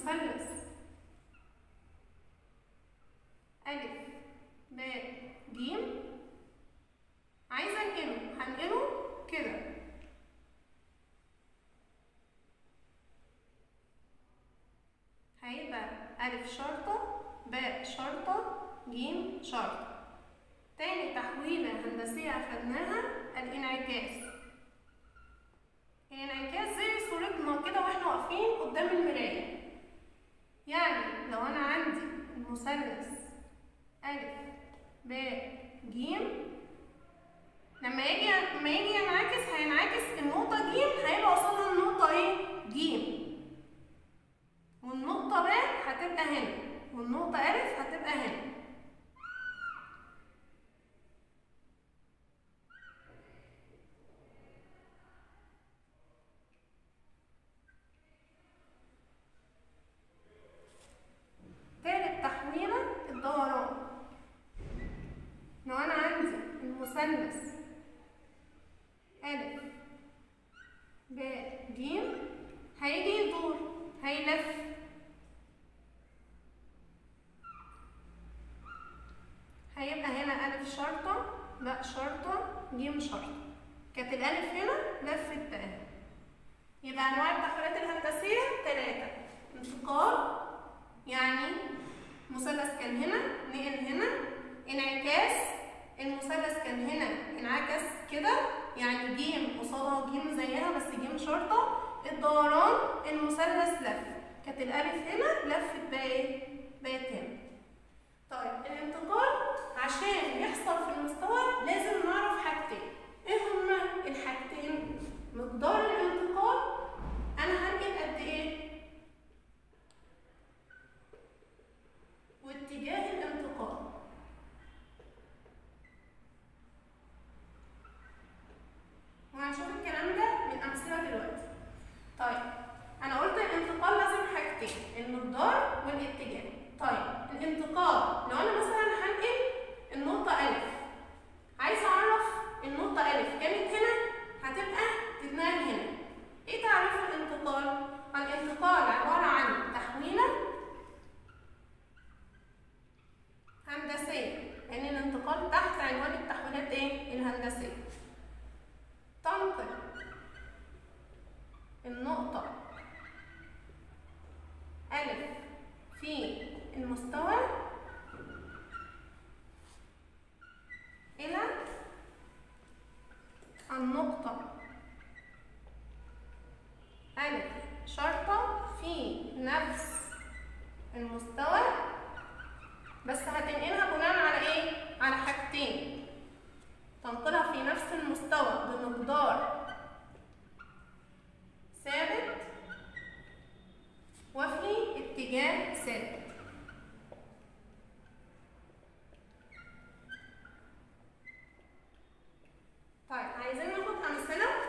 المثلث ألف باء جيم عايزة انقله هنقله كده هيبقى ألف شرطة باء شرطة جيم شرطة تاني تحويلة هندسية أخدناها الانعكاس الانعكاس زي صورتنا كده واحنا واقفين قدام المراية يعني لو أنا عندي المثلث ألف باء جيم لما يجي لما يجي ينعكس هينعكس النقطة جيم هيبقى قصادها النقطة ايه؟ جيم والنقطة ب هتبقى هنا والنقطة ألف هتبقى هنا تالت تحويلة الدوران لو أنا عندي المثلث ألف باء جيم هيجي يدور هيلف هيبقى هنا ألف شرطة باء شرطة جيم شرطة كانت الألف هنا لفت بقى يبقى أنواع التحويلات الهندسية تلاتة انتقال يعني مثلث كان هنا نقل هنا انعكاس المثلث كان هنا انعكس كده يعني جيم قصادها جيم زيها بس جيم شرطة الدوران المثلث لف كانت الألف هنا لفت بقى ايه؟ بقت هنا طيب الانتقال عشان يحصل في المستوى لازم نعرف حاجتين ايه هما الحاجتين مقدار الانتقال انا هنقل قد ايه واتجاه الانتقال وهنشوف الكلام ده من امثله دلوقتي طيب انا قلت الانتقال لازم حاجتين المقدار والاتجاه طيب الانتقال لو انا مثلا هنقل النقطه الف عايزه اعرف النقطه الف كانت هنا هتبقى تتنقل هنا ايه تعريف الانتقال الانتقال عباره عن تحويله هندسيه يعني الانتقال تحت عنوان التحويلات ايه الهندسيه تنقل النقطة ألف في المستوى إلى النقطة ألف شرطة في نفس المستوى بس هتنقلها بناء على إيه؟ على حاجتين تنقلها في نفس المستوى بمقدار ثابت وفي اتجاه ثابت طيب عايزين ناخد امثله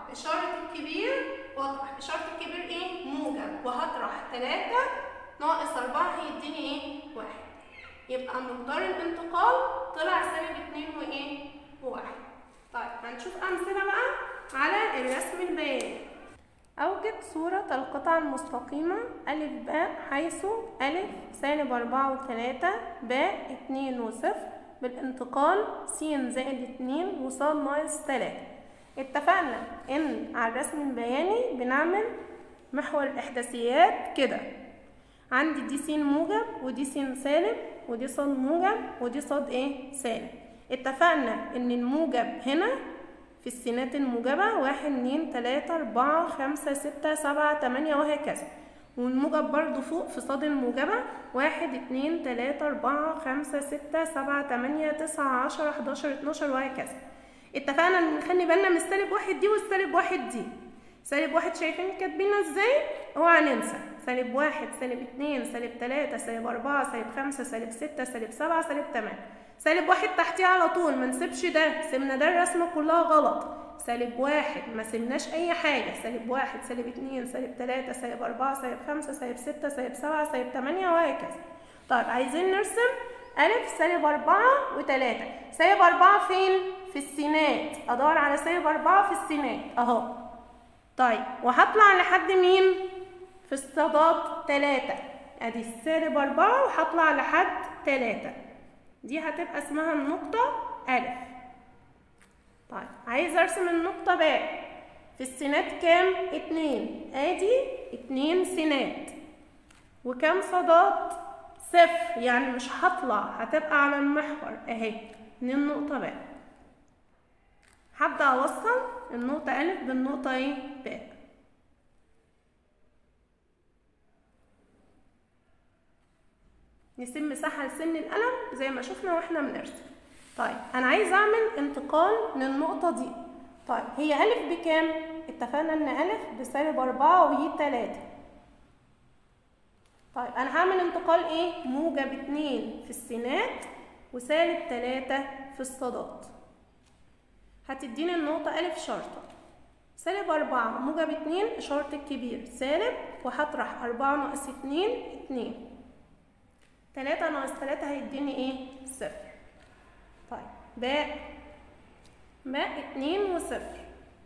إشارة الكبير واطرح إشارة الكبير إيه؟ موجب وهطرح تلاتة ناقص أربعة هيديني إيه؟ واحد يبقى مقدار الانتقال طلع سالب اتنين وإيه؟ وواحد طيب هنشوف أمثلة بقى على الرسم البياني أوجد صورة القطعة المستقيمة ألف باء حيث ألف سالب أربعة وتلاتة باء اتنين وصفر بالانتقال س زائد اتنين وصاد ناقص تلاتة اتفقنا إن على الرسم البياني بنعمل محور الإحداثيات كده عندي دي س موجب ودي س سالب ودي صاد موجب ودي صاد ايه سالب اتفقنا ان الموجب هنا في السينات الموجبة واحد اتنين تلاتة أربعة خمسة ستة سبعة تمانية وهكذا والموجب برضو فوق في صاد الموجبة واحد اتنين تلاتة أربعة خمسة ستة سبعة تمانية تسعة عشرة حداشر اتناشر وهكذا اتفقنا ان نخلي بالنا من السالب واحد دي والسالب واحد دي سالب واحد شايفين كاتبينها ازاي؟ اوعى ننسى سالب واحد سالب اتنين سالب تلاتة سالب أربعة سالب خمسة سالب ستة سالب سبعة سالب تمانية سالب واحد تحتيه على طول ما نسيبش ده سيبنا ده الرسمة كلها غلط سالب واحد ما سيبناش أي حاجة سالب واحد سالب اتنين سالب تلاتة سالب أربعة سالب خمسة سالب ستة سالب سبعة سالب تمانية وهكذا طيب عايزين نرسم ألف سالب أربعة وتلاتة سالب أربعة فين؟ في السينات أدور على سالب أربعة في السينات أهو طيب وهطلع لحد مين؟ في الصادات تلاتة ادي السالب أربعة وهطلع لحد تلاتة دي هتبقى اسمها النقطة ألف طيب عايزة ارسم النقطة باء في السينات كام؟ اتنين ادي اتنين سينات وكام صادات؟ صفر يعني مش هطلع هتبقى على المحور اهي من النقطة باء هبدأ أوصل النقطة ألف بالنقطة ايه؟ باء نسيب مساحة لسن القلم زي ما شفنا واحنا بنرسم طيب أنا عايز أعمل انتقال للنقطة دي طيب هي ألف بكام؟ اتفقنا إن ألف بسالب أربعة وهي تلاتة طيب أنا هعمل انتقال إيه؟ موجب اتنين في السينات وسالب تلاتة في الصادات هتديني النقطة ألف شرطة سالب أربعة موجب اتنين إشارة الكبير سالب وهطرح أربعة ناقص اتنين اتنين تلاتة ناقص تلاتة هيديني ايه؟ صفر طيب باء باء اتنين وصفر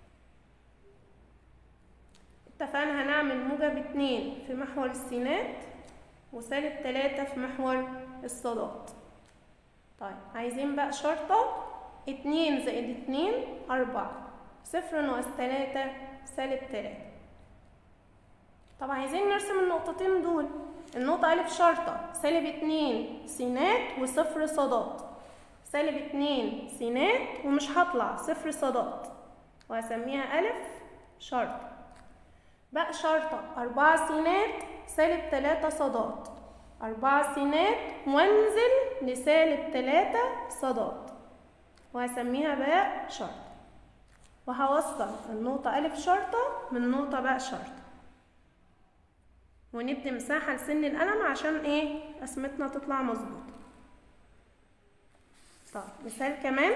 اتفقنا هنعمل موجب اتنين في محور السينات وسالب تلاتة في محور الصادات طيب عايزين بقى شرطة اتنين زائد اتنين أربعة صفر ناقص تلاتة سالب تلاتة طب عايزين نرسم النقطتين دول النقطة ألف شرطة سالب اتنين سينات وصفر صادات سالب اتنين سينات ومش هطلع صفر صادات وهسميها ألف شرطة بقى شرطة أربعة سينات سالب تلاتة صادات أربعة سينات وانزل لسالب تلاتة صادات وهسميها باء شرطة وهوصل النقطة ألف شرطة من نقطة باء شرطة وندي مساحة لسن القلم عشان ايه رسمتنا تطلع مظبوطة طب مثال كمان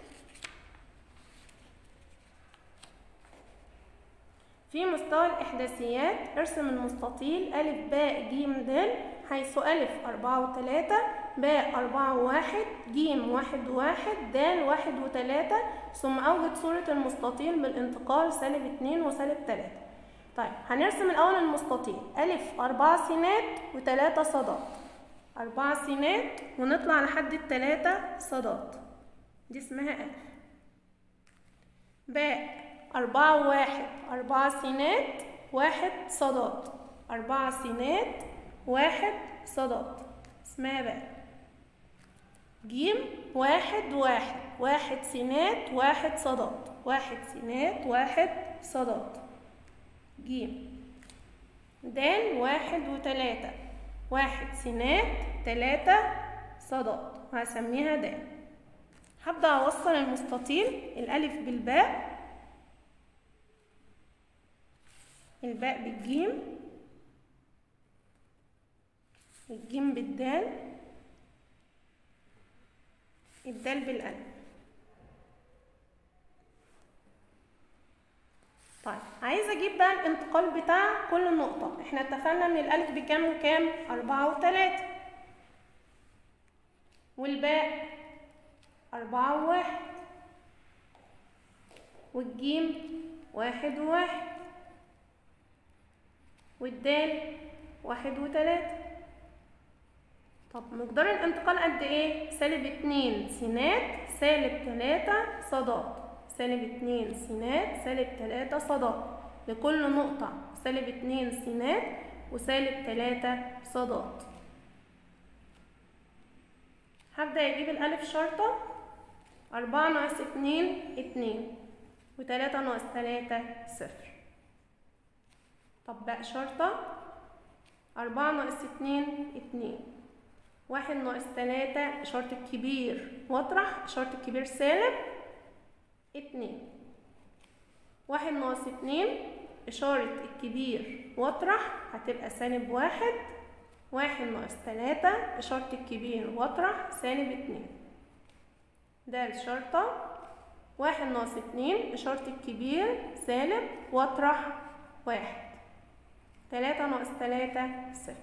في مستوى الإحداثيات ارسم المستطيل أ ب ج د حيث أ أربعة وتلاتة ب أربعة وواحد ج واحد وواحد د واحد وتلاتة ثم أوجد صورة المستطيل بالانتقال سالب اتنين وسالب تلاتة طيب هنرسم الأول المستطيل ألف أربعة سينات وتلاتة صادات أربعة سينات ونطلع لحد التلاتة صادات دي اسمها ألف باء أربعة وواحد أربعة سينات واحد صادات أربعة سينات واحد صادات اسمها باء جيم واحد واحد واحد سينات واحد صادات واحد سينات واحد صادات جيم دال واحد وتلاتة واحد سينات تلاتة صادات وهسميها دال هبدأ أوصل المستطيل الألف بالباء الباء بالجيم الجيم بالدال الدال بالألف طيب عايزة أجيب بقى الانتقال بتاع كل نقطة احنا اتفقنا إن الألف بكام وكام؟ أربعة وتلاتة والباء أربعة وواحد والجيم واحد وواحد والدال واحد وتلاتة طب مقدار الانتقال قد ايه؟ سالب اتنين سينات سالب تلاتة صادات سالب اتنين سينات سالب تلاتة صادات لكل نقطة سالب اتنين سينات وسالب تلاتة صادات هبدأ أجيب الألف شرطة أربعة ناقص اتنين اتنين وتلاتة ناقص تلاتة صفر طب باء شرطة أربعة ناقص اتنين اتنين واحد ناقص تلاتة إشارة الكبير واطرح إشارة الكبير سالب اتنين واحد ناقص اتنين إشارة الكبير واطرح هتبقى سالب واحد واحد ناقص تلاتة إشارة الكبير واطرح سالب اتنين ده الشرطة واحد ناقص اتنين إشارة الكبير سالب واطرح واحد تلاتة ناقص تلاتة صفر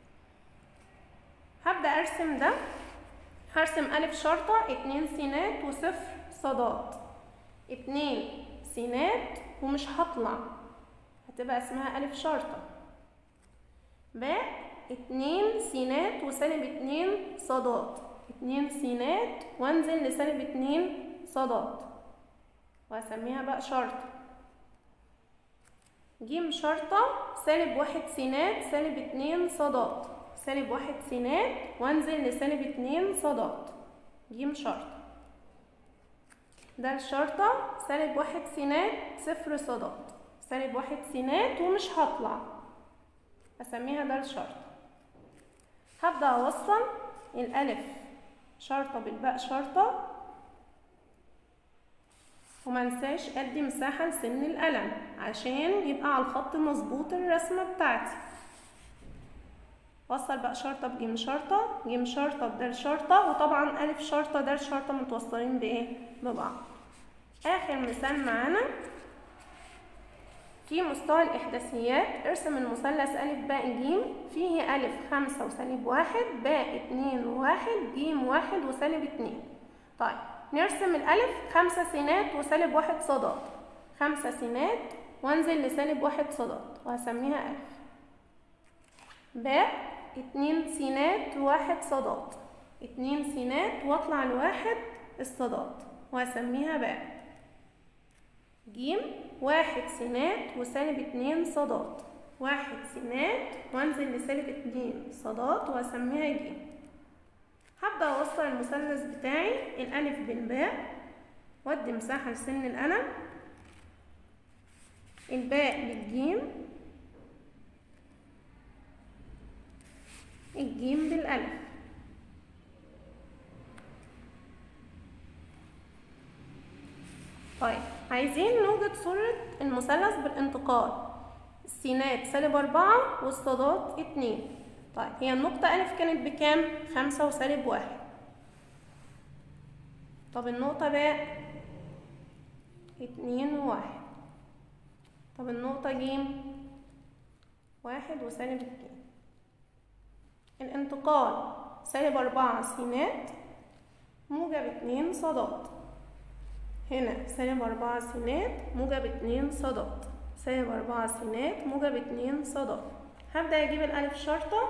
هبدأ أرسم ده هرسم ألف شرطة اتنين سينات وصفر صادات اتنين سينات ومش هطلع هتبقى اسمها ألف شرطة باء اتنين سينات وسالب اتنين صادات اتنين سينات وانزل لسالب اتنين صادات وهسميها بقى شرطة جيم شرطة سالب واحد سينات سالب اتنين صادات سالب واحد سينات وانزل لسالب اتنين صادات جيم شرطة ده الشرطة سالب واحد سينات صفر صادات سالب واحد سينات ومش هطلع اسميها ده الشرطة هبدأ اوصل الالف شرطة بالباء شرطة ومنساش ادي مساحة لسن القلم عشان يبقى على الخط مظبوط الرسمة بتاعتي وصل بقى شرطة بجيم شرطة جيم شرطة بدال شرطة وطبعا ألف شرطة دال شرطة متوصلين بإيه؟ ببعض آخر مثال معانا في مستوى الإحداثيات ارسم المثلث ألف باء جيم فيه ألف خمسة وسالب واحد باء اتنين وواحد جيم واحد وسالب اتنين طيب نرسم الألف خمسة سينات وسالب واحد صادات خمسة سينات وانزل لسالب واحد صادات وهسميها ألف باء اتنين سينات وواحد صادات اتنين سينات واطلع لواحد الصادات وهسميها باء جيم واحد سينات وسالب اتنين صادات واحد سينات وانزل لسالب اتنين صادات وهسميها جيم هبدأ أوصل المثلث بتاعي الألف بالباء وأدي مساحة لسن القلم الباء بالجيم الجيم بالألف طيب عايزين نوجد صورة المثلث بالانتقال السينات سالب أربعة والصادات اتنين طيب هي النقطة ألف كانت بكام؟ خمسة وسالب واحد طب النقطة باء اتنين وواحد طب النقطة جيم واحد وسالب اتنين الانتقال سالب أربعة سينات موجب اتنين صادات هنا سالب أربعة سينات موجب اتنين صادات سالب أربعة سينات موجب اتنين صادات هبدأ أجيب الألف شرطة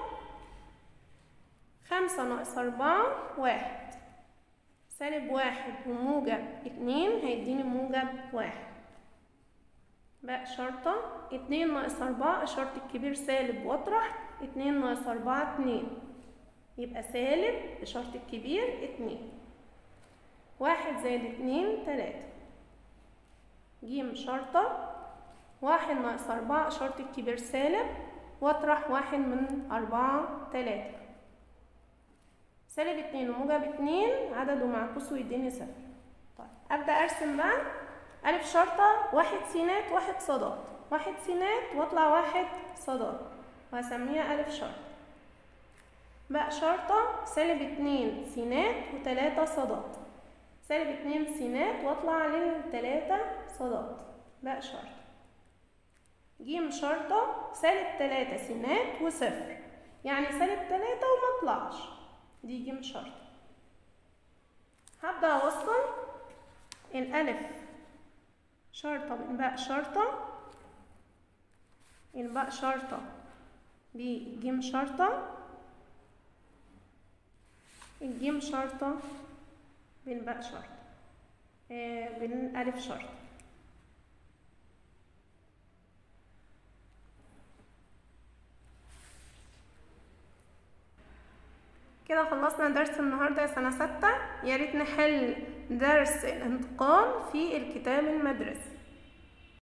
خمسة ناقص أربعة واحد سالب واحد وموجب اتنين هيديني موجب واحد باء شرطة اتنين ناقص أربعة إشارة الكبير سالب واطرح اتنين ناقص أربعة اتنين يبقى سالب إشارة الكبير اتنين واحد زائد اتنين تلاتة جيم شرطة واحد ناقص أربعة إشارة الكبير سالب واطرح واحد من أربعة تلاتة سالب اتنين وموجب اتنين عدده معكوس ويديني صفر طيب أبدأ أرسم بقى ألف شرطة واحد سينات واحد صادات واحد سينات واطلع واحد صادات وهسميها ألف شرطة باء شرطة سالب اتنين سينات وتلاتة صادات سالب اتنين سينات واطلع للتلاتة صادات باء شرطة ج شرطة سالب تلاتة سينات وصفر يعني سالب تلاتة وما طلعش دي ج شرطة هبدأ أوصل الألف شرطة بالباء شرطة الباء شرطة بجيم شرطة الجيم شرطة بالباء شرطة آه بالألف شرطة كده خلصنا درس النهاردة يا سنة ستة يا ريت نحل درس الانتقال في الكتاب المدرسي